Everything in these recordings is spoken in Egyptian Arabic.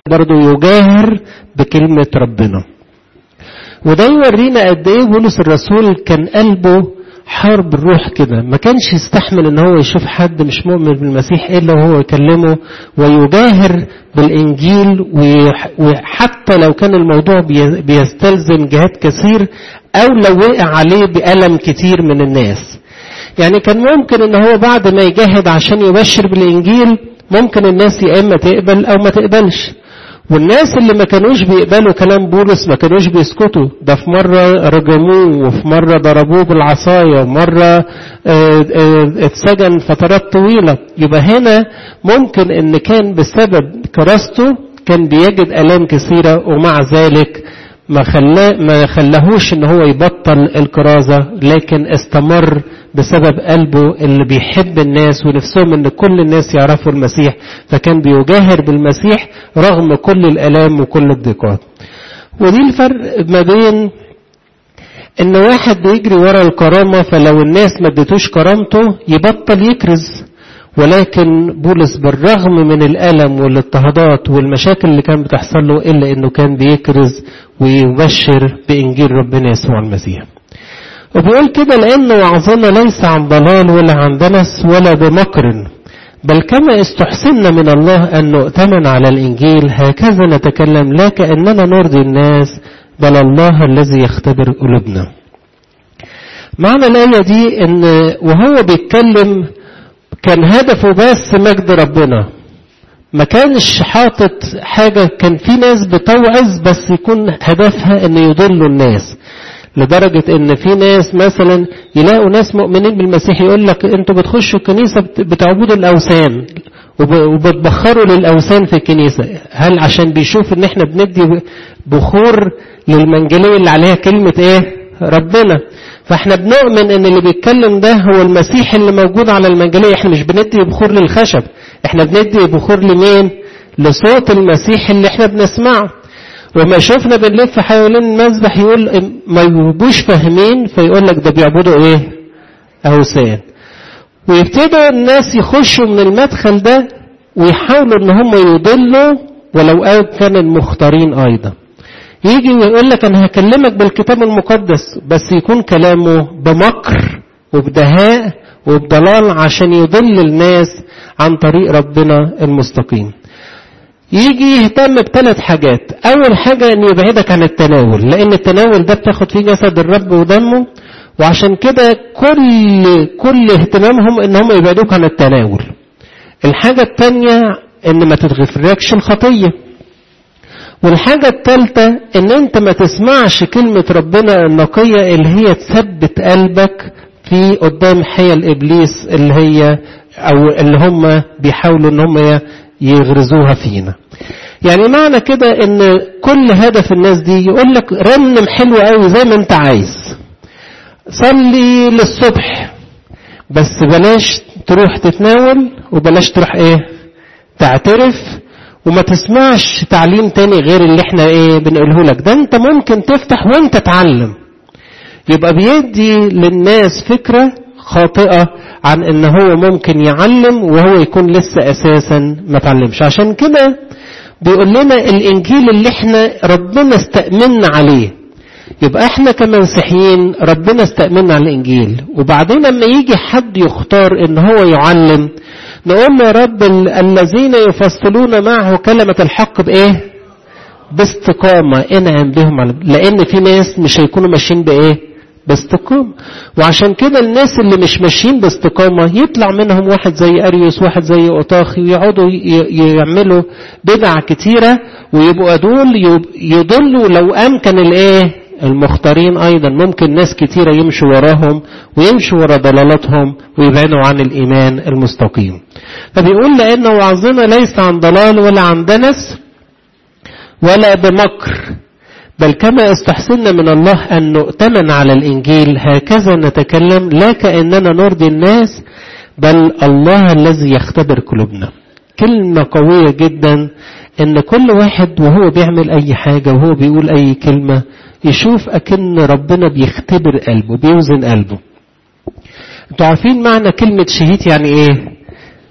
برضه يجاهر بكلمة ربنا وده يورينا قد ايه بولس الرسول كان قلبه حرب الروح كده ما كانش يستحمل ان هو يشوف حد مش مؤمن بالمسيح الا وهو يكلمه ويجاهر بالانجيل وحتى لو كان الموضوع بيستلزم جهاد كثير او لو وقع عليه بألم كتير من الناس يعني كان ممكن ان هو بعد ما يجاهد عشان يبشر بالانجيل ممكن الناس يا اما تقبل او ما تقبلش والناس اللي ما كانوش بيقبلوا كلام بولس ما كانوش بيسكتوا ده في مرة رجموه وفي مرة ضربوه بالعصاية ومرة اتسجن فترات طويلة يبقى هنا ممكن ان كان بسبب كراسته كان بيجد الام كثيرة ومع ذلك ما خلاه ما خلاهوش ان هو يبطل الكرازة لكن استمر بسبب قلبه اللي بيحب الناس ونفسهم ان كل الناس يعرفوا المسيح فكان بيجاهر بالمسيح رغم كل الالام وكل الضيقات ودي الفرق ما بين ان واحد بيجري ورا الكرامة فلو الناس ما ادتوش كرامته يبطل يكرز ولكن بولس بالرغم من الألم والاضطهادات والمشاكل اللي كان بتحصل له إلا أنه كان بيكرز ويبشر بإنجيل ربنا يسوع المسيح وبيقول كده لأن وعظنا ليس عن ضلال ولا عن دنس ولا بمكر بل كما استحسنا من الله أن نؤتمن على الإنجيل هكذا نتكلم لا كأننا نرضي الناس بل الله الذي يختبر قلوبنا معنى الآية دي أن وهو بيتكلم كان هدفه بس مجد ربنا ما كانش حاطط حاجة كان في ناس بتوعظ بس يكون هدفها ان يضلوا الناس لدرجة ان في ناس مثلا يلاقوا ناس مؤمنين بالمسيح يقول لك انتوا بتخشوا الكنيسة بتعبدوا الاوثان وبتبخروا للاوثان في الكنيسة هل عشان بيشوف ان احنا بندي بخور للمنجلية اللي عليها كلمة ايه ربنا فاحنا بنؤمن ان اللي بيتكلم ده هو المسيح اللي موجود على المنجلية احنا مش بندي بخور للخشب احنا بندي بخور لمين لصوت المسيح اللي احنا بنسمعه وما شفنا بنلف حوالين المذبح يقول ما يبقوش فاهمين فيقول لك ده بيعبدوا ايه اوثان ويبتدوا الناس يخشوا من المدخل ده ويحاولوا ان هم يضلوا ولو كان المختارين ايضا يجي ويقول لك انا هكلمك بالكتاب المقدس بس يكون كلامه بمكر وبدهاء وبضلال عشان يضل الناس عن طريق ربنا المستقيم يجي يهتم بثلاث حاجات اول حاجة ان يبعدك عن التناول لان التناول ده بتاخد فيه جسد الرب ودمه وعشان كده كل كل اهتمامهم ان هم يبعدوك عن التناول الحاجة التانية ان ما تتغفركش الخطيه والحاجة الثالثة ان انت ما تسمعش كلمة ربنا النقية اللي هي تثبت قلبك في قدام حيل ابليس اللي هي او اللي هم بيحاولوا ان هم يغرزوها فينا يعني معنى كده ان كل هدف الناس دي يقول لك رنم حلو قوي زي ما انت عايز صلي للصبح بس بلاش تروح تتناول وبلاش تروح ايه تعترف وما تسمعش تعليم تاني غير اللي احنا ايه بنقوله لك ده انت ممكن تفتح وانت تعلم يبقى بيدي للناس فكرة خاطئة عن ان هو ممكن يعلم وهو يكون لسه اساسا ما تعلمش عشان كده بيقول لنا الانجيل اللي احنا ربنا استأمنا عليه يبقى احنا كمسيحيين ربنا استأمنا على الانجيل وبعدين لما يجي حد يختار ان هو يعلم نقول له يا رب الذين يفصلون معه كلمة الحق بإيه باستقامة انعم بهم على لأن في ناس مش هيكونوا ماشيين بإيه باستقامة وعشان كده الناس اللي مش ماشيين باستقامة يطلع منهم واحد زي أريوس واحد زي أوطاخي ويقعدوا يعملوا بدع كتيرة ويبقوا دول يضلوا لو أمكن الإيه المختارين أيضا ممكن ناس كتيرة يمشوا وراهم ويمشوا ورا ضلالاتهم ويبعدوا عن الإيمان المستقيم فبيقول لأن وعظنا ليس عن ضلال ولا عن دنس ولا بمكر بل كما استحسنا من الله أن نؤتمن على الإنجيل هكذا نتكلم لا كأننا نرضي الناس بل الله الذي يختبر قلوبنا كلمة قوية جدا ان كل واحد وهو بيعمل اي حاجة وهو بيقول اي كلمة يشوف اكن ربنا بيختبر قلبه بيوزن قلبه انتوا عارفين معنى كلمة شهيد يعني ايه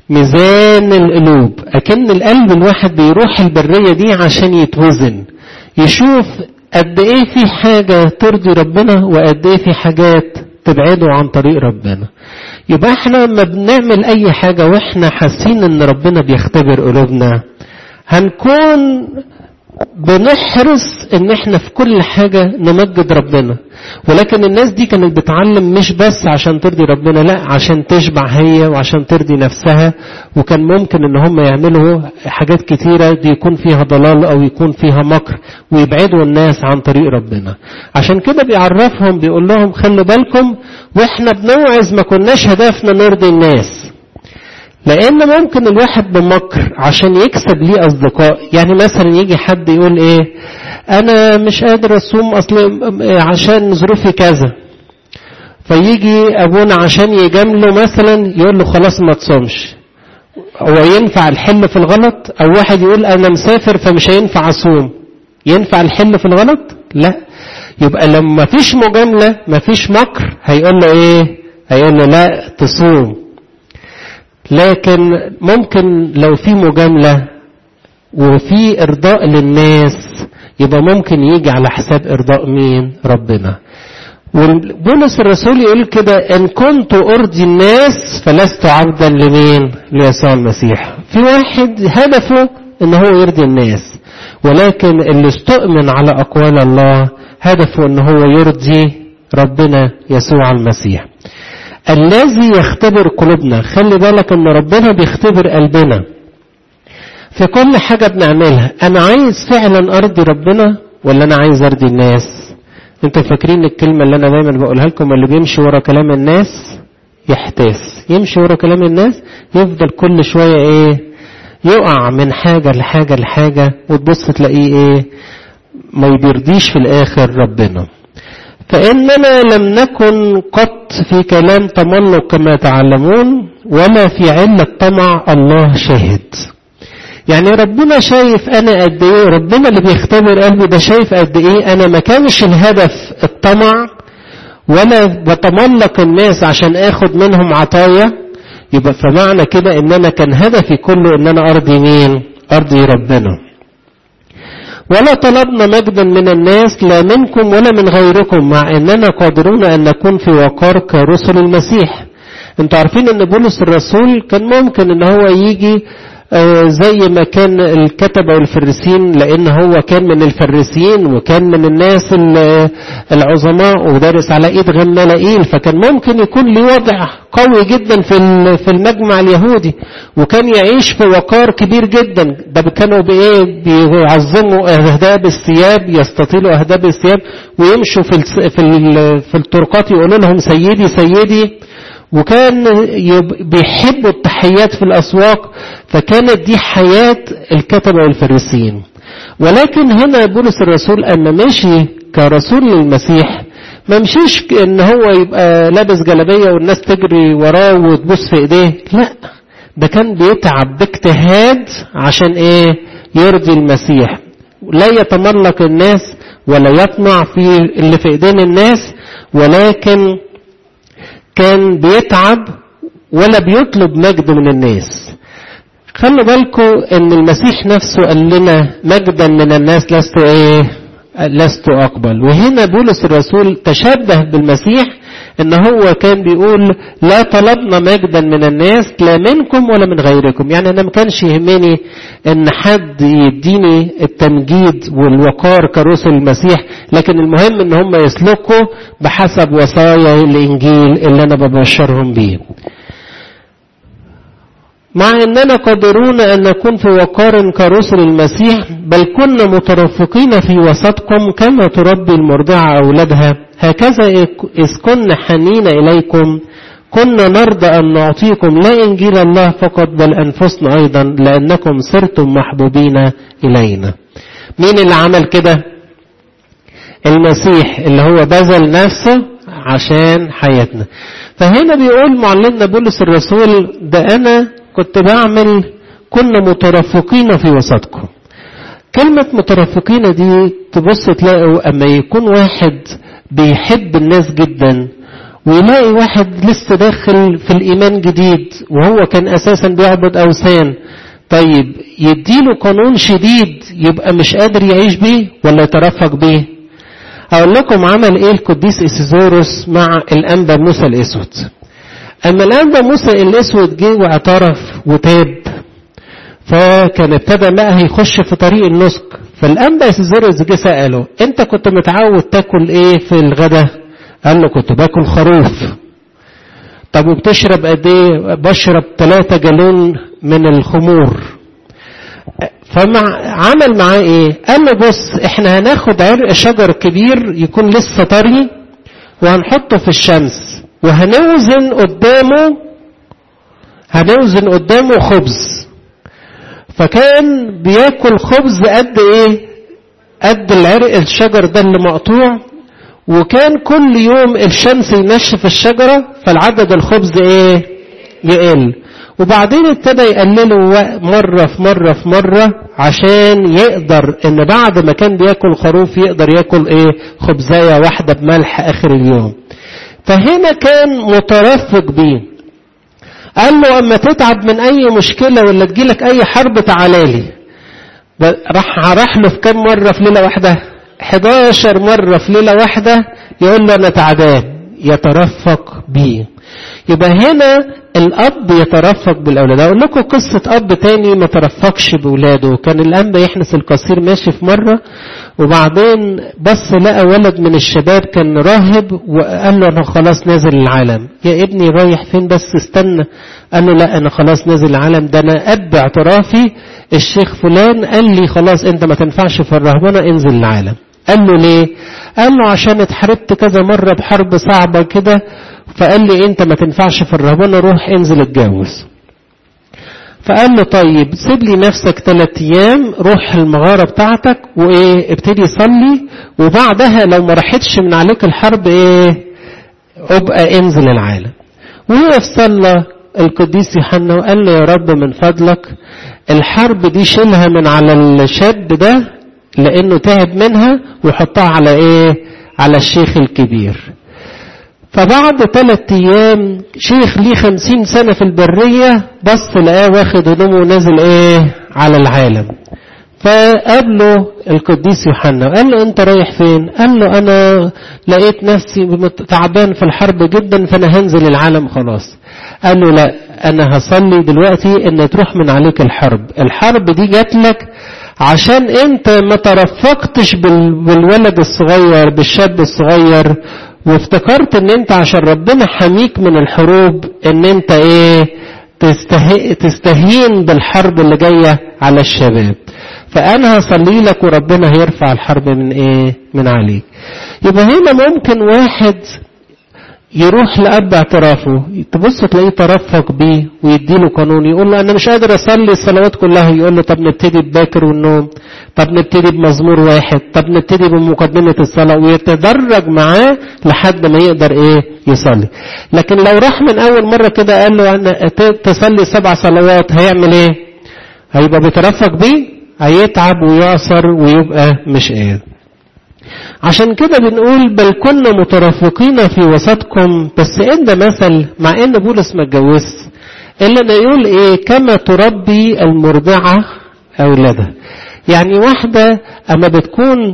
ميزان القلوب أكن القلب الواحد بيروح البرية دي عشان يتوزن يشوف قد ايه في حاجة ترضي ربنا وقد ايه في حاجات تبعده عن طريق ربنا يبقى احنا لما بنعمل اي حاجة واحنا حاسين ان ربنا بيختبر قلوبنا هنكون بنحرص ان احنا في كل حاجة نمجد ربنا ولكن الناس دي كانت بتعلم مش بس عشان ترضي ربنا لا عشان تشبع هي وعشان ترضي نفسها وكان ممكن ان هم يعملوا حاجات كتيرة دي يكون فيها ضلال او يكون فيها مكر ويبعدوا الناس عن طريق ربنا عشان كده بيعرفهم بيقول لهم خلوا بالكم واحنا بنوعظ ما كناش هدفنا نرضي الناس لان ممكن الواحد بمكر عشان يكسب ليه اصدقاء يعني مثلا يجي حد يقول ايه انا مش قادر اصوم اصل عشان ظروفي كذا فيجي ابونا عشان يجامله مثلا يقول له خلاص ما تصومش هو ينفع الحل في الغلط او واحد يقول انا مسافر فمش هينفع اصوم ينفع الحل في الغلط لا يبقى لما فيش مجاملة مفيش مكر هيقول له ايه هيقول له لا تصوم لكن ممكن لو في مجاملة وفي إرضاء للناس يبقى ممكن يجي على حساب إرضاء مين ربنا وبولس الرسول يقول كده إن كنت أرضي الناس فلست عبدا لمين ليسوع المسيح في واحد هدفه إن هو يرضي الناس ولكن اللي استؤمن على أقوال الله هدفه إن هو يرضي ربنا يسوع المسيح الذي يختبر قلوبنا خلي بالك ان ربنا بيختبر قلبنا في كل حاجة بنعملها انا عايز فعلا ارضي ربنا ولا انا عايز ارضي الناس انتوا فاكرين الكلمة اللي انا دايما بقولها لكم اللي بيمشي ورا كلام الناس يحتاس يمشي ورا كلام الناس يفضل كل شوية ايه يقع من حاجة لحاجة لحاجة وتبص تلاقيه ايه ما يبيرضيش في الاخر ربنا فإننا لم نكن قط في كلام تملق كما تعلمون ولا في علة طمع الله شاهد يعني ربنا شايف أنا قد إيه ربنا اللي بيختبر قلبي ده شايف قد إيه أنا ما كانش الهدف الطمع ولا بتملق الناس عشان آخد منهم عطايا يبقى فمعنى كده إن أنا كان هدفي كله إن أنا أرضي مين أرضي ربنا ولا طلبنا مجدا من الناس لا منكم ولا من غيركم مع اننا قادرون ان نكون في وقار كرسل المسيح انتوا عارفين ان بولس الرسول كان ممكن ان هو يجي زي ما كان الكتبة والفريسين لأن هو كان من الفريسيين وكان من الناس العظماء ودارس على إيد غمالائيل فكان ممكن يكون له وضع قوي جدا في في المجمع اليهودي وكان يعيش في وقار كبير جدا ده كانوا بإيه بيعظموا أهداب الثياب يستطيلوا أهداب الثياب ويمشوا في في في الطرقات يقولوا لهم سيدي سيدي وكان بيحبوا التحيات في الأسواق فكانت دي حياة الكتبة والفريسيين ولكن هنا بولس الرسول أما مشي كرسول للمسيح ما مشيش ان هو يبقى لابس جلابية والناس تجري وراه وتبص في ايديه لا ده كان بيتعب باجتهاد عشان ايه يرضي المسيح لا يتملق الناس ولا يطمع في اللي في ايدين الناس ولكن كان بيتعب ولا بيطلب مجد من الناس خلوا بالكم ان المسيح نفسه قال لنا مجدا من الناس لست ايه لست اقبل وهنا بولس الرسول تشبه بالمسيح ان هو كان بيقول لا طلبنا مجدا من الناس لا منكم ولا من غيركم يعني انا ما كانش يهمني ان حد يديني التمجيد والوقار كرسل المسيح لكن المهم ان هم يسلكوا بحسب وصايا الانجيل اللي انا ببشرهم بيه مع اننا قادرون ان نكون في وقار كرسل المسيح بل كنا مترفقين في وسطكم كما تربي المرضعة اولادها هكذا اذ كنا حنين اليكم كنا نرضى ان نعطيكم لا انجيل الله فقط بل انفسنا ايضا لانكم صرتم محبوبين الينا مين اللي عمل كده المسيح اللي هو بذل نفسه عشان حياتنا فهنا بيقول معلمنا بولس الرسول ده انا كنت بعمل كنا مترفقين في وسطكم كلمة مترفقين دي تبص تلاقوا أما يكون واحد بيحب الناس جدا ويلاقي واحد لسه داخل في الإيمان جديد وهو كان أساسا بيعبد أوثان طيب يديله قانون شديد يبقى مش قادر يعيش بيه ولا يترفق بيه أقول لكم عمل إيه القديس إسيزوروس مع الأنبا موسى الأسود أما الأنبا موسى الأسود جه واعترف وتاب فكان ابتدى بقى هيخش في طريق النسك فالأنبا إسيزوروس جه سأله أنت كنت متعود تاكل إيه في الغدا؟ قال له كنت باكل خروف طب وبتشرب قد ايه بشرب 3 جالون من الخمور فمع عمل معاه ايه قال له بص احنا هناخد عرق شجر كبير يكون لسه طري وهنحطه في الشمس وهنوزن قدامه هنوزن قدامه خبز فكان بياكل خبز قد ايه قد العرق الشجر ده اللي مقطوع وكان كل يوم الشمس ينشف الشجرة فالعدد الخبز ايه يقل وبعدين ابتدى يقلله مرة في مرة في مرة عشان يقدر ان بعد ما كان بياكل خروف يقدر ياكل ايه خبزاية واحدة بملح اخر اليوم فهنا كان مترفق بيه قال له اما تتعب من اي مشكلة ولا تجيلك اي حرب تعالالي راح راح له في كم مرة في ليلة واحدة 11 مرة في ليلة واحدة يقول له أنا تعبان يترفق بيه يبقى هنا الأب يترفق بالأولاد أقول لكم قصة أب تاني ما ترفقش بأولاده كان الأنبا يحنس القصير ماشي في مرة وبعدين بص لقى ولد من الشباب كان راهب وقال له أنا خلاص نازل العالم يا ابني رايح فين بس استنى قال له لا أنا خلاص نازل العالم ده أنا أب اعترافي الشيخ فلان قال لي خلاص أنت ما تنفعش في الرهبنة انزل العالم قال له ليه قال له عشان اتحاربت كذا مرة بحرب صعبة كده فقال لي انت ما تنفعش في الرهبنة روح انزل اتجوز فقال له طيب سيب لي نفسك ثلاث ايام روح المغارة بتاعتك وايه ابتدي صلي وبعدها لو ما راحتش من عليك الحرب ايه ابقى انزل العالم وقف صلى القديس يوحنا وقال له يا رب من فضلك الحرب دي شيلها من على الشاب ده لانه تعب منها وحطها على ايه على الشيخ الكبير فبعد ثلاث ايام شيخ ليه خمسين سنة في البرية بص لقاه واخد هدومه ونازل ايه على العالم فقابله القديس يوحنا قال له انت رايح فين قال له انا لقيت نفسي تعبان في الحرب جدا فانا هنزل العالم خلاص قال له لا انا هصلي دلوقتي ان تروح من عليك الحرب الحرب دي جات لك عشان انت ما ترفقتش بالولد الصغير بالشاب الصغير وافتكرت ان انت عشان ربنا حميك من الحروب ان انت ايه تسته... تستهين بالحرب اللي جاية على الشباب فانا هصلي لك وربنا هيرفع الحرب من ايه من عليك يبقى هنا ممكن واحد يروح لأب اعترافه تبص تلاقيه ترفق بيه ويديله قانون يقول له أنا مش قادر أصلي الصلوات كلها يقول له طب نبتدي بباكر والنوم طب نبتدي بمزمور واحد طب نبتدي بمقدمة الصلاة ويتدرج معاه لحد ما يقدر إيه يصلي لكن لو راح من أول مرة كده قال له أنا تصلي سبع صلوات هيعمل إيه هيبقى بيترفق بيه هيتعب ويعصر ويبقى مش قادر عشان كده بنقول بل كنا مترافقين في وسطكم بس ان ده مثل مع ان بولس ما اتجوزش الا انه يقول ايه كما تربي المرضعه اولادها يعني واحده اما بتكون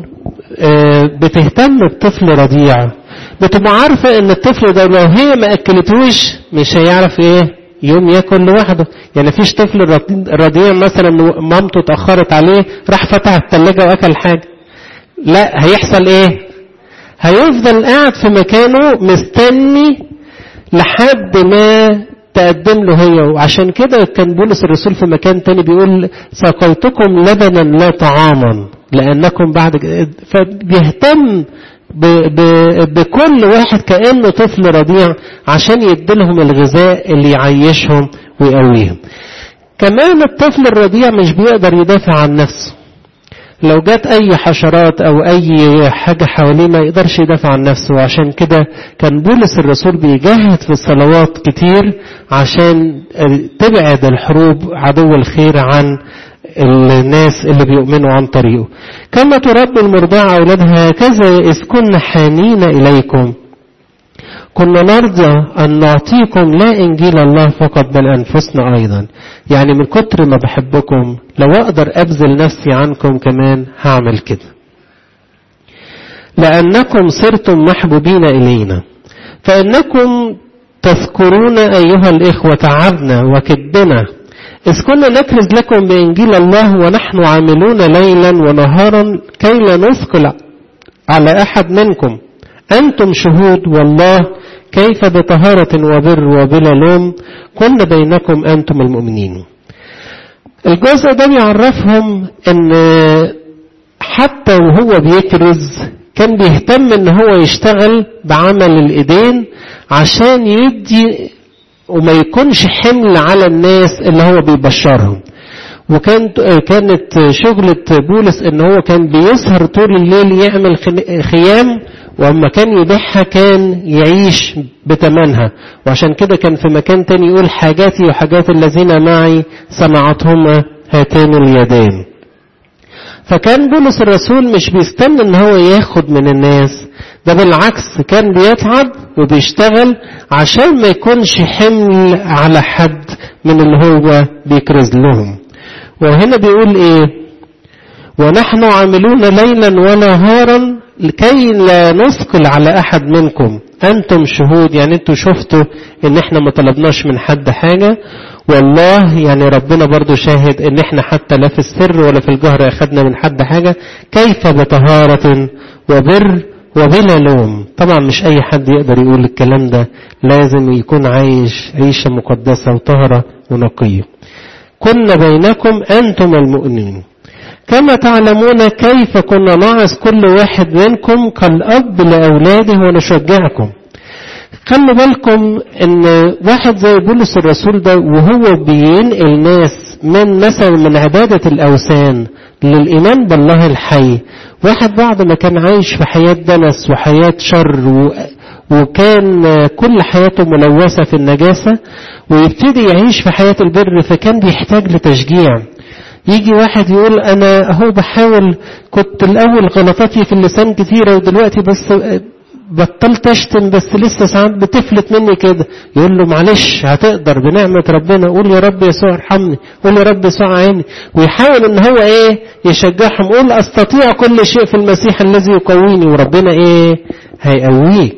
بتهتم بطفل رضيع بتبقى عارفه ان الطفل ده لو هي ما اكلتوش مش هيعرف ايه يوم ياكل لوحده يعني فيش طفل رضيع مثلا مامته اتاخرت عليه راح فتح الثلاجه واكل حاجه لا هيحصل ايه هيفضل قاعد في مكانه مستني لحد ما تقدم له هي وعشان كده كان بولس الرسول في مكان تاني بيقول سقيتكم لبنا لا طعاما لانكم بعد فبيهتم ب ب بكل واحد كانه طفل رضيع عشان يديلهم الغذاء اللي يعيشهم ويقويهم كمان الطفل الرضيع مش بيقدر يدافع عن نفسه لو جت اي حشرات او اي حاجة حواليه ما يقدرش يدافع عن نفسه وعشان كده كان بولس الرسول بيجاهد في الصلوات كتير عشان تبعد الحروب عدو الخير عن الناس اللي بيؤمنوا عن طريقه كما تربي المرضعة أولادها هكذا إذ كنا حانين إليكم كنا نرضى أن نعطيكم لا إنجيل الله فقط بل أنفسنا أيضا يعني من كتر ما بحبكم لو أقدر أبذل نفسي عنكم كمان هعمل كده لأنكم صرتم محبوبين إلينا فإنكم تذكرون أيها الإخوة تعبنا وكدنا إذ كنا نكرز لكم بإنجيل الله ونحن عاملون ليلا ونهارا كي لا نثقل على أحد منكم أنتم شهود والله كيف بطهارة وبر وبلا لوم كنا بينكم أنتم المؤمنين الجزء ده بيعرفهم ان حتى وهو بيكرز كان بيهتم ان هو يشتغل بعمل الايدين عشان يدي وما يكونش حمل على الناس اللي هو بيبشرهم وكانت كانت شغلة بولس ان هو كان بيسهر طول الليل يعمل خيام واما كان يبيعها كان يعيش بتمنها وعشان كده كان في مكان تاني يقول حاجاتي وحاجات الذين معي صنعتهما هاتان اليدين فكان بولس الرسول مش بيستنى ان هو ياخد من الناس ده بالعكس كان بيتعب وبيشتغل عشان ما يكونش حمل على حد من اللي هو بيكرز لهم وهنا بيقول ايه ونحن عاملون ليلا ونهارا لكي لا نثقل على احد منكم انتم شهود يعني انتم شفتوا ان احنا ما طلبناش من حد حاجة والله يعني ربنا برضو شاهد ان احنا حتى لا في السر ولا في الجهر اخدنا من حد حاجة كيف بطهارة وبر وبلا لوم طبعا مش اي حد يقدر يقول الكلام ده لازم يكون عايش عيشة مقدسة وطهرة ونقية كنا بينكم انتم المؤمنين كما تعلمون كيف كنا نعظ كل واحد منكم كالأب لأولاده ونشجعكم خلوا بالكم ان واحد زي بولس الرسول ده وهو بينقل ناس من مثلا من عبادة الأوثان للإيمان بالله الحي واحد بعد ما كان عايش في حياة دنس وحياة شر و... وكان كل حياته ملوثة في النجاسة ويبتدي يعيش في حياة البر فكان بيحتاج لتشجيع يجي واحد يقول انا اهو بحاول كنت الاول غلطاتي في اللسان كتيرة ودلوقتي بس بطلت اشتم بس لسه ساعات بتفلت مني كده يقول له معلش هتقدر بنعمة ربنا قول يا رب يسوع ارحمني قول يا رب يسوع عيني ويحاول ان هو ايه يشجعهم قول استطيع كل شيء في المسيح الذي يقويني وربنا ايه هيقويك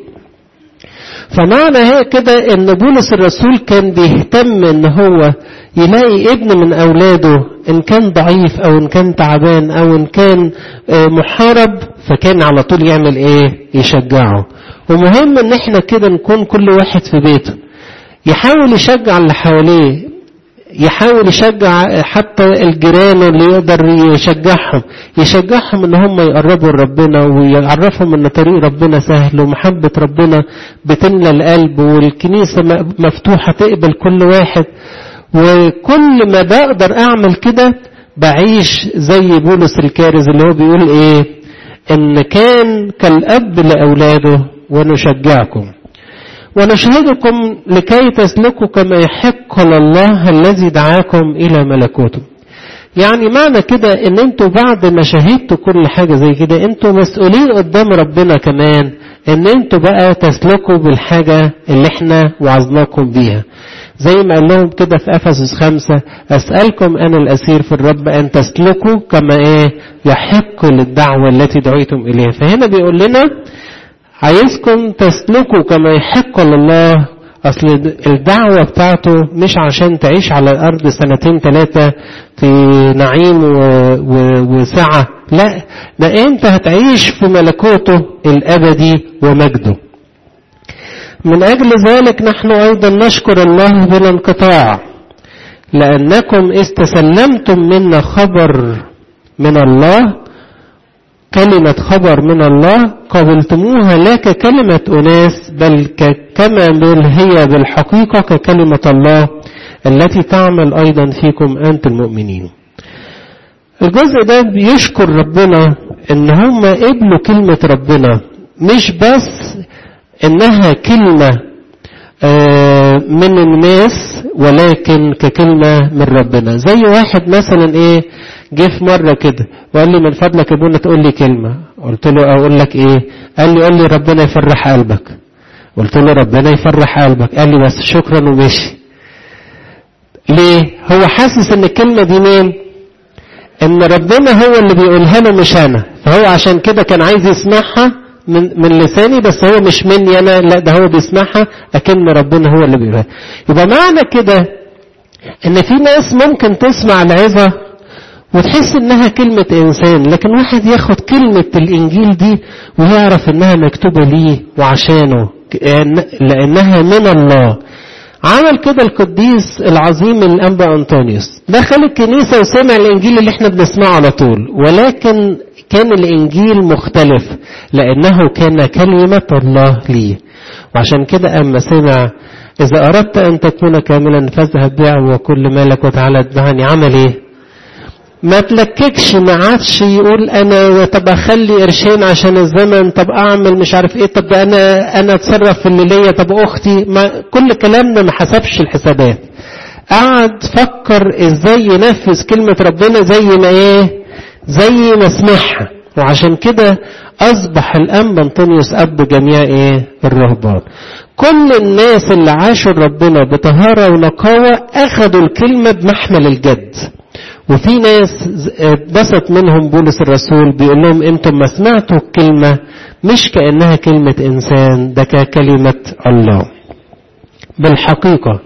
فمعنى هي كده ان بولس الرسول كان بيهتم ان هو يلاقي ابن من اولاده ان كان ضعيف او ان كان تعبان او ان كان محارب فكان على طول يعمل ايه يشجعه ومهم ان احنا كده نكون كل واحد في بيته يحاول يشجع اللي حواليه يحاول يشجع حتى الجيران اللي يقدر يشجعهم يشجعهم ان هم يقربوا لربنا ويعرفهم ان طريق ربنا سهل ومحبة ربنا بتملى القلب والكنيسة مفتوحة تقبل كل واحد وكل ما بقدر اعمل كده بعيش زي بولس الكارز اللي هو بيقول ايه ان كان كالاب لاولاده ونشجعكم ونشهدكم لكي تسلكوا كما يحق لله الذي دعاكم إلى ملكوته يعني معنى كده ان انتوا بعد ما شهدتوا كل حاجة زي كده انتوا مسؤولين قدام ربنا كمان ان انتوا بقى تسلكوا بالحاجة اللي احنا وعظناكم بيها زي ما قال لهم كده في افسس خمسة اسألكم انا الاسير في الرب ان تسلكوا كما ايه يحق للدعوة التي دعيتم اليها فهنا بيقول لنا عايزكم تسلكوا كما يحق لله أصل الدعوة بتاعته مش عشان تعيش على الأرض سنتين ثلاثة في نعيم و... و... وسعة لا ده أنت هتعيش في ملكوته الأبدي ومجده من أجل ذلك نحن أيضا نشكر الله بلا انقطاع لأنكم استسلمتم منا خبر من الله كلمة خبر من الله قبلتموها لا ككلمة أناس بل كما بل هي بالحقيقة ككلمة الله التي تعمل أيضا فيكم أنت المؤمنين الجزء ده بيشكر ربنا ان هم قبلوا كلمة ربنا مش بس انها كلمة من الناس ولكن ككلمة من ربنا زي واحد مثلا ايه جه في مرة كده وقال لي من فضلك يا ابونا تقول لي كلمة قلت له اقول لك ايه قال لي قول لي ربنا يفرح قلبك قلت له ربنا يفرح قلبك قال لي بس شكرا ومشي ليه هو حاسس ان الكلمة دي مين ان ربنا هو اللي بيقولها له مش انا فهو عشان كده كان عايز يسمعها من, من لساني بس هو مش مني انا لا ده هو بيسمعها اكن ربنا هو اللي بيقولها يبقى معنى كده ان في ناس ممكن تسمع العظة وتحس انها كلمة انسان لكن واحد ياخد كلمة الانجيل دي ويعرف انها مكتوبة ليه وعشانه لانها من الله عمل كده القديس العظيم الانبا انطونيوس دخل الكنيسة وسمع الانجيل اللي احنا بنسمعه على طول ولكن كان الانجيل مختلف لانه كان كلمة الله ليه وعشان كده اما سمع اذا اردت ان تكون كاملا فاذهب بيع وكل مالك وتعالى اتبعني عمل ايه ما تلككش ما عادش يقول انا طب اخلي قرشين عشان الزمن طب اعمل مش عارف ايه طب انا انا اتصرف في اللي ليا طب اختي ما كل كلامنا ما حسبش الحسابات قعد فكر ازاي ينفذ كلمة ربنا زي ما ايه زي ما سمعها وعشان كده اصبح الانبا انطونيوس اب جميع ايه الرهبان كل الناس اللي عاشوا ربنا بطهارة ونقاوة اخذوا الكلمة بمحمل الجد وفي ناس اتبسط منهم بولس الرسول بيقول لهم انتم ما سمعتوا الكلمة مش كأنها كلمة إنسان ده ككلمة الله بالحقيقة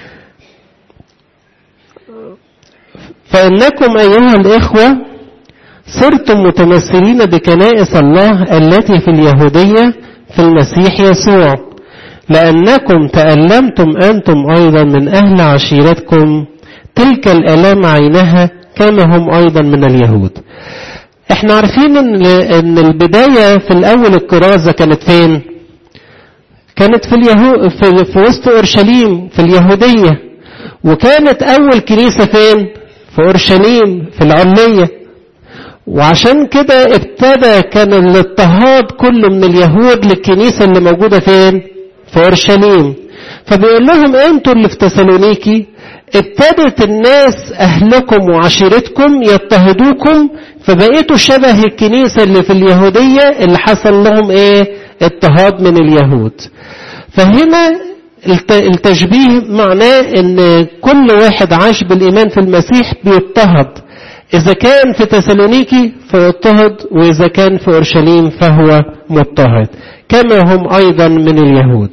فإنكم أيها الإخوة صرتم متمثلين بكنائس الله التي في اليهودية في المسيح يسوع لأنكم تألمتم أنتم أيضا من أهل عشيرتكم تلك الآلام عينها كما هم أيضا من اليهود احنا عارفين ان, إن البداية في الأول الكرازة كانت فين كانت في, اليهو في, في وسط أورشليم في اليهودية وكانت أول كنيسة فين في أورشليم في العلية وعشان كده ابتدى كان الاضطهاد كله من اليهود للكنيسة اللي موجودة فين في أورشليم فبيقول لهم انتوا اللي في تسالونيكي ابتدت الناس أهلكم وعشيرتكم يضطهدوكم فبقيتوا شبه الكنيسة اللي في اليهودية اللي حصل لهم ايه اضطهاد من اليهود فهنا التشبيه معناه ان كل واحد عاش بالإيمان في المسيح بيضطهد إذا كان في تسالونيكي فيضطهد وإذا كان في أورشليم فهو مضطهد كما هم أيضا من اليهود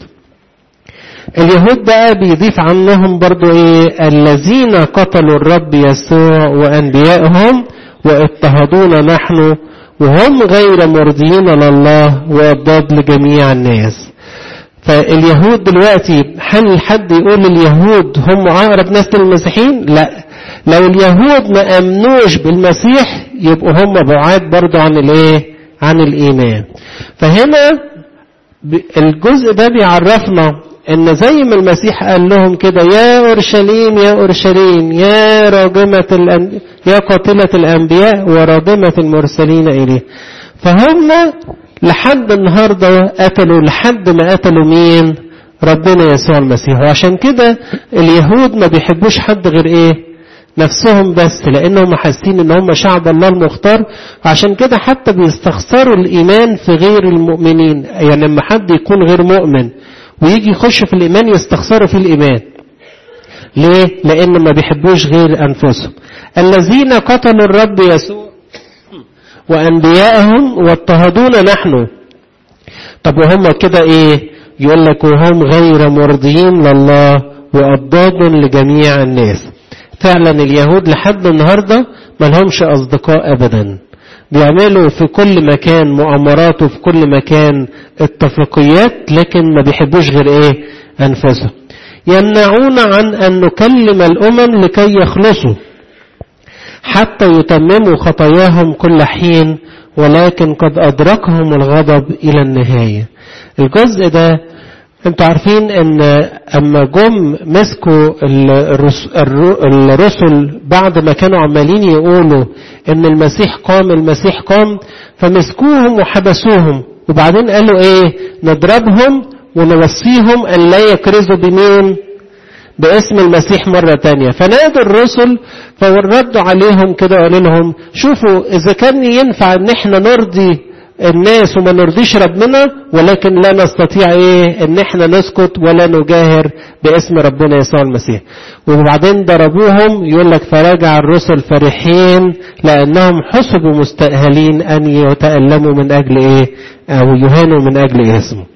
اليهود بقى بيضيف عنهم برضو ايه الذين قتلوا الرب يسوع وانبيائهم واضطهدونا نحن وهم غير مرضيين لله واضداد لجميع الناس فاليهود دلوقتي هل حد يقول اليهود هم اقرب ناس للمسيحيين لا لو اليهود ما امنوش بالمسيح يبقوا هم بعاد برضو عن الايه عن الايمان فهنا الجزء ده بيعرفنا ان زي ما المسيح قال لهم كده يا اورشليم يا اورشليم يا راجمة الأن... يا قاتلة الانبياء وراجمة المرسلين اليه فهم لحد النهاردة قتلوا لحد ما قتلوا مين ربنا يسوع المسيح وعشان كده اليهود ما بيحبوش حد غير ايه نفسهم بس لانهم حاسين ان هم شعب الله المختار وعشان كده حتى بيستخسروا الايمان في غير المؤمنين يعني لما حد يكون غير مؤمن ويجي يخش في الإيمان يستخسروا في الإيمان ليه؟ لأن ما بيحبوش غير أنفسهم الذين قتلوا الرب يسوع وأنبياءهم واضطهدونا نحن طب وهم كده إيه يقول لك وهم غير مرضيين لله وأضداد لجميع الناس فعلا اليهود لحد النهاردة ما لهمش أصدقاء أبدا بيعملوا في كل مكان مؤامرات وفي كل مكان اتفاقيات لكن ما بيحبوش غير ايه انفسهم يمنعون عن ان نكلم الامم لكي يخلصوا حتى يتمموا خطاياهم كل حين ولكن قد ادركهم الغضب الى النهايه الجزء ده انتوا عارفين ان اما جم مسكوا الرسل بعد ما كانوا عمالين يقولوا ان المسيح قام المسيح قام فمسكوهم وحبسوهم وبعدين قالوا ايه نضربهم ونوصيهم ان لا يكرزوا بمين باسم المسيح مرة تانية فنادوا الرسل فردوا عليهم كده وقالوا لهم شوفوا اذا كان ينفع ان احنا نرضي الناس وما نرضيش ربنا ولكن لا نستطيع ايه ان احنا نسكت ولا نجاهر باسم ربنا يسوع المسيح وبعدين ضربوهم يقول لك فرجع الرسل فرحين لانهم حسبوا مستأهلين ان يتألموا من اجل ايه او يهانوا من اجل اسمه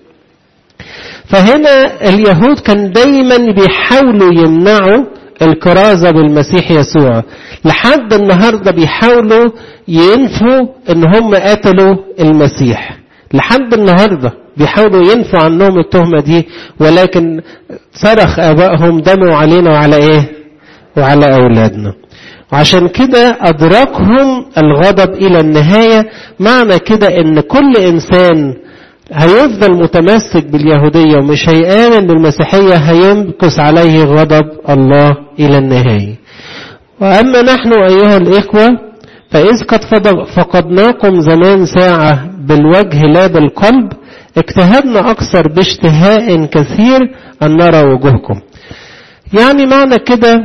فهنا اليهود كان دايما بيحاولوا يمنعوا الكرازة بالمسيح يسوع لحد النهاردة بيحاولوا ينفوا ان هم قتلوا المسيح لحد النهاردة بيحاولوا ينفوا عنهم التهمة دي ولكن صرخ ابائهم دموا علينا وعلى ايه وعلى اولادنا وعشان كده أدركهم الغضب إلى النهاية معنى كده إن كل إنسان هيفضل متمسك باليهودية ومش هيآمن بالمسيحية هيمكس عليه غضب الله إلى النهاية وأما نحن أيها الإخوة فإذ قد فقدناكم زمان ساعة بالوجه لا بالقلب اجتهدنا أكثر باشتهاء كثير أن نرى وجوهكم يعني معنى كده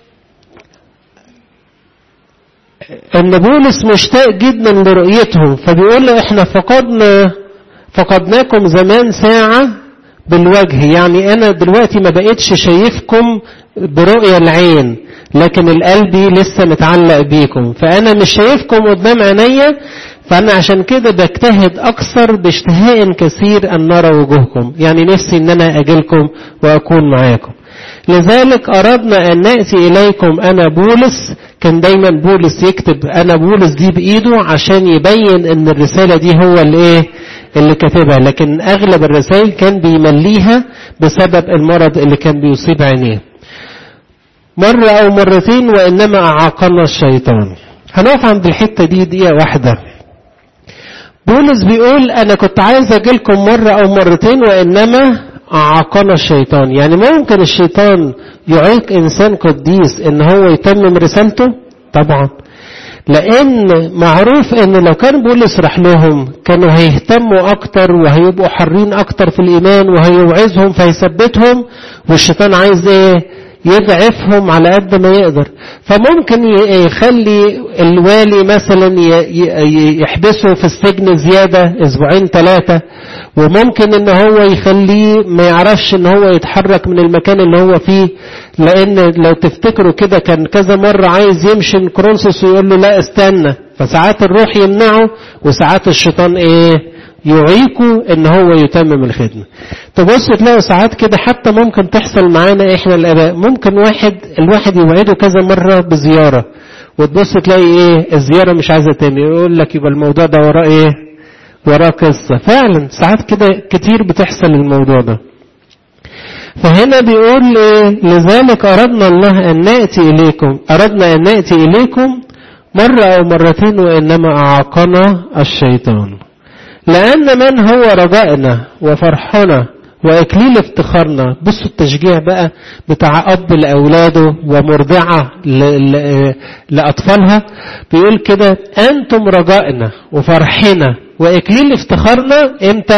ان بولس مشتاق جدا لرؤيتهم فبيقول له احنا فقدنا فقدناكم زمان ساعة بالوجه يعني انا دلوقتي ما بقتش شايفكم برؤية العين لكن القلب لسه متعلق بيكم فانا مش شايفكم قدام عينيا فانا عشان كده بجتهد اكثر باشتهاء كثير ان نرى وجوهكم يعني نفسي ان انا اجيلكم واكون معاكم لذلك أردنا أن نأتي إليكم أنا بولس كان دايما بولس يكتب أنا بولس دي بإيده عشان يبين أن الرسالة دي هو اللي إيه اللي كاتبها لكن أغلب الرسائل كان بيمليها بسبب المرض اللي كان بيصيب عينيه مرة أو مرتين وإنما أعاقنا الشيطان هنقف عند الحتة دي دقيقة واحدة بولس بيقول أنا كنت عايز أجيلكم مرة أو مرتين وإنما أعاقنا الشيطان يعني ممكن الشيطان يعيق إنسان قديس إن هو يتمم رسالته طبعا لأن معروف إن لو كان بولس راح لهم كانوا هيهتموا أكتر وهيبقوا حرين أكتر في الإيمان وهيوعظهم فيثبتهم والشيطان عايز إيه يضعفهم على قد ما يقدر فممكن يخلي الوالي مثلا يحبسه في السجن زيادة اسبوعين ثلاثة وممكن ان هو يخليه ما يعرفش ان هو يتحرك من المكان اللي هو فيه لان لو تفتكروا كده كان كذا مرة عايز يمشي من كرونسوس ويقول له لا استنى فساعات الروح يمنعه وساعات الشيطان ايه يعيقوا ان هو يتمم الخدمة تبص تلاقوا ساعات كده حتى ممكن تحصل معانا احنا الاباء ممكن واحد الواحد يوعده كذا مرة بزيارة وتبص تلاقي ايه الزيارة مش عايزة تاني يقول لك يبقى الموضوع ده وراه ايه وراه قصة فعلا ساعات كده كتير بتحصل الموضوع ده فهنا بيقول إيه لذلك أردنا الله أن نأتي إليكم أردنا أن نأتي إليكم مرة أو مرتين وإنما أعاقنا الشيطان لأن من هو رجائنا وفرحنا وإكليل افتخارنا بصوا التشجيع بقى بتاع أب لأولاده ومرضعة لأطفالها بيقول كده أنتم رجائنا وفرحنا وإكليل افتخارنا إمتى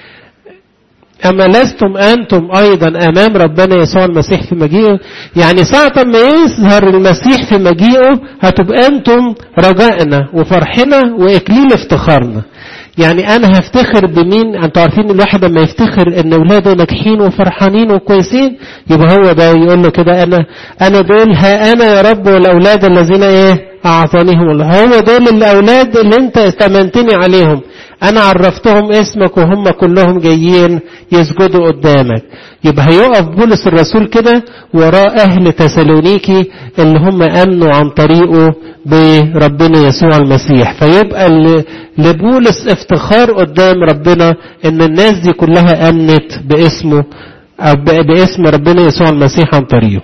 أما لستم أنتم أيضا أمام ربنا يسوع المسيح في مجيئه يعني ساعة ما يظهر المسيح في مجيئه هتبقى أنتم رجائنا وفرحنا وإكليل افتخارنا يعني انا هفتخر بمين انتوا عارفين الواحد لما يفتخر ان اولاده ناجحين وفرحانين وكويسين يبقى هو ده يقول له كده انا انا دول ها انا يا رب والاولاد الذين ايه اعطانيهم الله هو دول الاولاد اللي انت استمنتني عليهم انا عرفتهم اسمك وهم كلهم جايين يسجدوا قدامك يبقى هيقف بولس الرسول كده وراء اهل تسالونيكي اللي هم امنوا عن طريقه بربنا يسوع المسيح فيبقى لبولس افتخار قدام ربنا ان الناس دي كلها امنت باسمه او باسم ربنا يسوع المسيح عن طريقه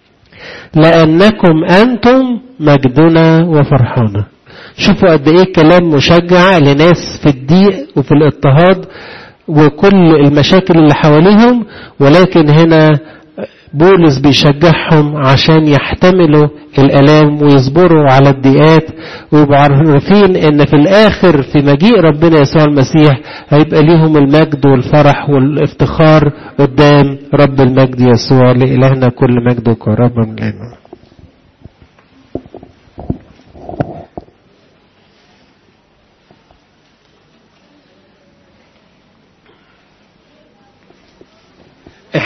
لانكم انتم مجدنا وفرحانا شوفوا قد ايه كلام مشجع لناس في الضيق وفي الاضطهاد وكل المشاكل اللي حواليهم ولكن هنا بولس بيشجعهم عشان يحتملوا الالام ويصبروا على الضيقات ويبقوا عارفين ان في الاخر في مجيء ربنا يسوع المسيح هيبقى ليهم المجد والفرح والافتخار قدام رب المجد يسوع لالهنا كل مجد وكرامه من الان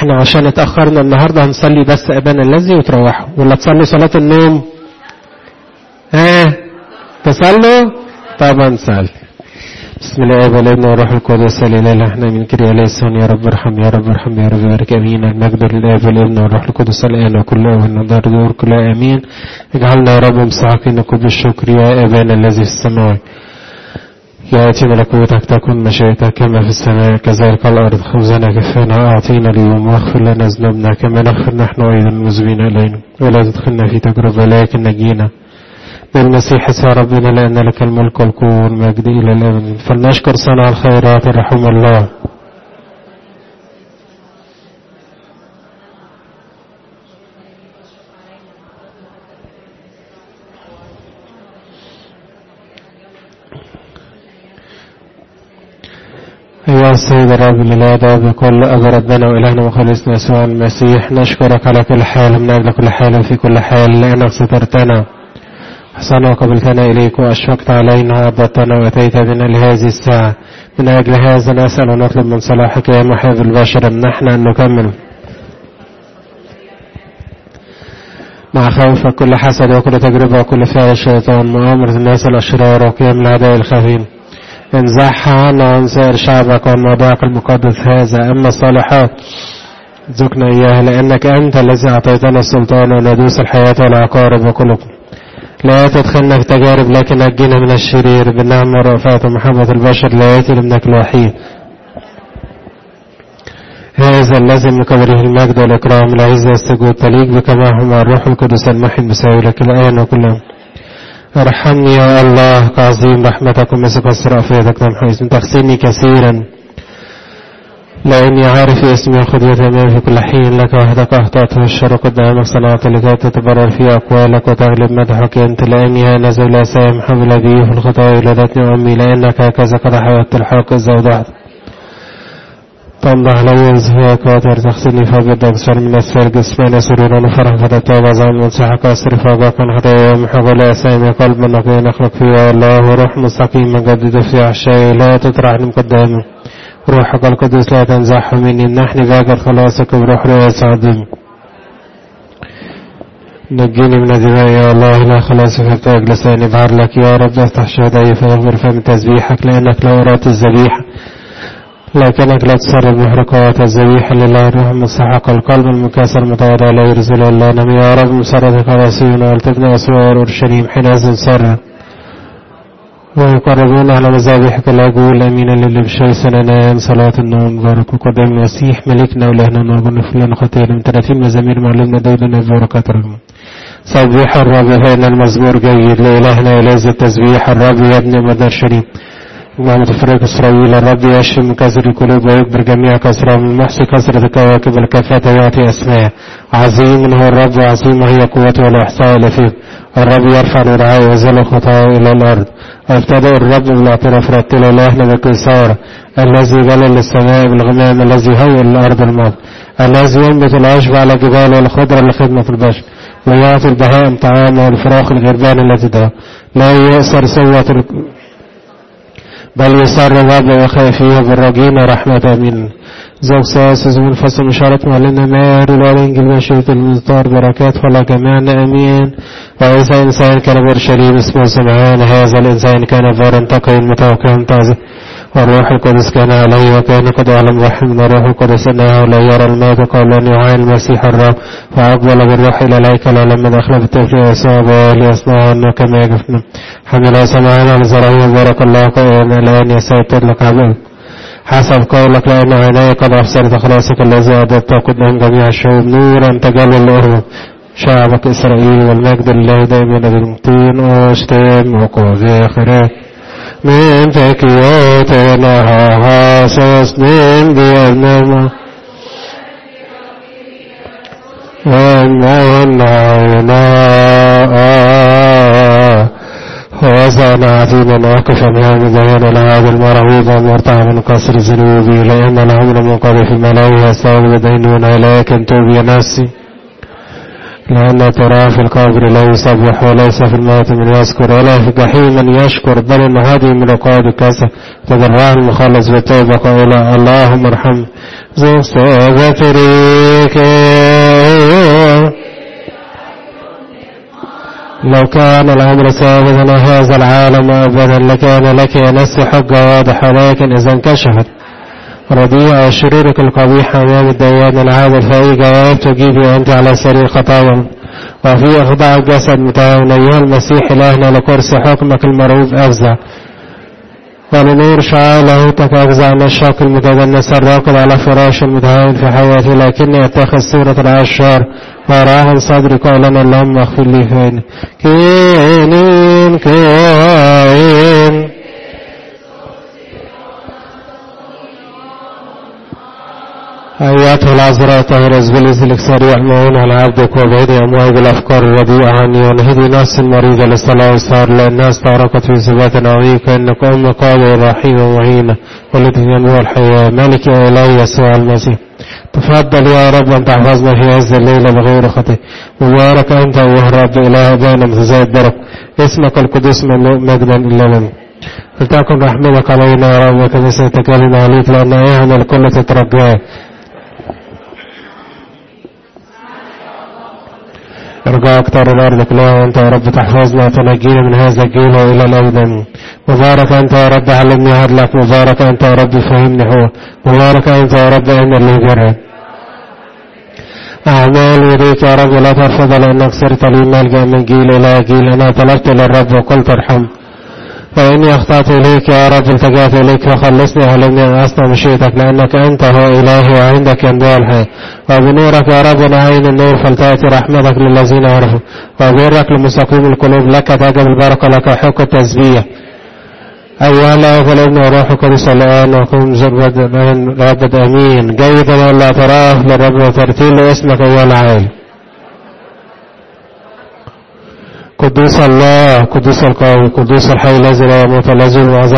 احنا عشان اتأخرنا النهاردة هنصلي بس أبانا الذي وتروحوا ولا تصلي صلاة النوم ها تصلوا طبعا نصلي بسم الله والابن والروح القدس الاله احنا من كريا ليسون يا رب ارحم يا رب ارحم يا رب بارك امين المجد للاب والابن والروح القدس الان وكل اوان دار دور كلها امين اجعلنا يا رب مستحقين كل الشكر يا ابانا الذي في السماء يأتي ملكوتك تكن مشيئتك كما في السماء كذلك على الأرض خبزنا كفانا أعطينا اليوم واغفر لنا ذنوبنا كما نغفر نحن أيضا المذنبين إلينا ولا تدخلنا في تجربة لكن نجينا بالمسيح يسوع ربنا لأن لك الملك والقوة والمجد إلى الأبد فلنشكر صنع الخيرات رحم الله أيها السيد الرب الإله بكل أجر ربنا وإلهنا وخلصنا يسوع المسيح نشكرك على كل حال من أجل كل حال وفي كل حال لأنك سترتنا أحسن وقبلتنا إليك وأشفقت علينا وعضدتنا وأتيت بنا لهذه الساعة من أجل هذا نسأل ونطلب من صلاحك يا محب البشر أن نحن أن نكمل مع خوفك كل حسد وكل تجربة وكل فعل الشيطان مؤامرة الناس الأشرار وقيام الأعداء الخفين انزعها عنا وعن سائر شعبك وعن موضعك المقدس هذا أما الصالحات ذقنا إياها لأنك أنت الذي أعطيتنا السلطان وندوس الحياة والعقارب وكلكم لا تدخلنا في تجارب لكن نجينا من الشرير بالنعمة والرأفات ومحبة البشر لا يأتي لابنك الوحيد هذا الذي من قبله المجد والإكرام العزة والسجود تليق بكما هو الروح القدس المحي المساوي لك الآن وكل ارحمني يا الله كعظيم رحمتك ومسك رأفاتك تمحيز تغسلني كثيرا لأني عارف اسمي وخديتي أمامي في كل حين لك وحدك أخطأت في الشر قدامك صنعت لكي تتبرر في أقوالك وتغلب مدحك أنت لأني هانذا لا سامح بالذي في الخطايا ولدتني أمي لأنك هكذا قد حيوت الحق إذا وضعت تنضح لي وزهاك وتر تغسلني فبدك أكثر من أسفل جسماني سرورا وفرحا فتتوب زعم منسحك أصرف وباك من خطايا ومحق لا أسامي قلبا نقي نخلق فيه الله روح مستقيم مجدد في عشاي لا تطرحني قدامي روحك القدس لا تنزعه مني نحن باكر خلاصك بروح رئيس عظيم نجيني من الدماء يا الله لا خلاصك فابتاج لساني بهر لك يا رب افتح شهدي فيغفر فم تسبيحك لأنك لو أرات الذبيحة لكنك لا تسرب محرقات الذبيحة لله الروح مستحق القلب المكسر المتواضع لا يرزل الله نبي يا رب مسردك وسيون والتبنى أسوار أورشليم حينئذ سر ويقربون على مذابحك العجول أمينا للي بشي سننام صلاة النوم بارك وقدام المسيح ملكنا ولهنا ونرجو فلان خطير من 30 مزامير معلومنا دولنا ببركات رجل سبح الرب فإن المزمور جيد لإلهنا إلهي التسبيح الرب يا ابن مدر شريف اللهم تفرق إسرائيل الرب يشفي من كسر القلوب ويكبر جميع كسرهم من محصي كسرة الكواكب الكفاة يعطي أسماء عظيم هو الرب وعظيم هي قوته والإحصاء لفيه الرب يرفع الرعاية ويزل الخطايا إلى الأرض ابتدأ الرب بالاعتراف رتل إلهنا بكسارة الذي جلل السماء بالغمام الذي هيئ الأرض الماء الذي ينبت العشب على الجبال والخضرة لخدمة البشر ويعطي البهائم طعاما والفراخ الغربان التي ده لا يؤثر سوة بل يسر الرب وخافيه بالرجين رحمة من زوج ساسس من فصل مشارة معلنا مار الانجل مشيت المزدار بركات فلا جميعنا امين واذا انسان كان برشليم اسمه سمعان هذا الانسان كان بارا تقي متوكلا تعزي والروح القدس كان عليه وكان قد أعلم وحي من الروح القدس أنه لا يرى الموت قبل أن يعاين المسيح الرب فأقبل بالروح إلى الهيكل لما دخل بالطفل يسوع ليصنعه كما يجفنا الحمد لله سمعنا على زرعه بارك الله قائما الآن يا سيد تطلق عبد حسب قولك لأن عيني قد أبصرت خلاصك الذي أعددت قدام جميع الشعوب نورا تجلى الأرض شعبك إسرائيل والمجد لله دائما بالمتين واشتام وقوة آخرات من تكياتنا حاسسنين بأنما وأننا وصنع في مناقف أمام بيان العاب المرعوب ومرتع من قصر ذنوبي لأن العمر منقضي في الملايين يستوعب ديننا لكن توبي نفسي لأن ترى في القبر لا يسبح وليس في الموت من يذكر ولا في الجحيم من يشكر بل إن هذه من رقاد كسر تضرع المخلص بالتوبة قائلا اللهم ارحم ذو سوغتريك لو كان الأمر ثابتا هذا العالم أبدا لكان لك يا نفس حجة واضحة ولكن إذا انكشفت رديئة شرورك القبيحة أمام الديان العادل فأي جواب تجيبي أنت على سرير خطايا وفي إخضاع الجسد متهاون أيها المسيح إلهنا لكرسي حكمك المرعوب أفزع ولنور شعالهتك أفزع من الشوق المتدنس الراقد على فراش المتهاون في حياتي لكني أتخذ صورة العشار وراء عن صدري قائلا اللهم اغفر لي فين كينين كين أياتها العذراء طهر أزبلز الإكسارية المعون على عبدك وبعدي أمواج الأفكار الرديئة عني ونهدي نفس المريضة للصلاة والسهر للناس تاركت في ثبات عظيم كأنك أم قادرة رحيمة معينة والتي ينمو الحياة مالك يا إلهي يسوع المسيح تفضل يا رب أن تحفظنا في هذه الليلة بغير خطيئة مبارك أنت أيها الرب إله أبانا متزايد برك اسمك القدوس مملوء مجدا إلا لنا فلتكن رحمتك علينا يا رب وكنيستك لنا عليك لأن أيها الكل تترجاه ارجع اكتر الارض كلها انت يا رب تحفظنا وتنجينا من هذا الجيل والى الابد مبارك انت يا رب علمني عدلك مبارك انت يا رب فهمني هو مبارك انت يا رب ان اللي جرى أعمال يديك يا رب لا ترفض لأنك صرت لي ملجأ من جيل إلى جيل أنا طلبت للرب وقلت ارحم فإني أخطأت إليك يا رب التجأت إليك فخلصني وعلمني أن أصنع مشيئتك لأنك أنت هو إلهي وعندك ينبوع الحياة وبنورك يا رب نعين النور فلتأتي رحمتك للذين عرفوا وبرك لمستقيم القلوب لك تجب البركة لك حق التسبيح أيها الله والابن والروح القدس الآن وكن زربد ربد أمين جيدا ولا تراه للرب وترتيل اسمك أيها العالم قدوس الله قدوس القوي قدوس الحي الذي لا يموت الذي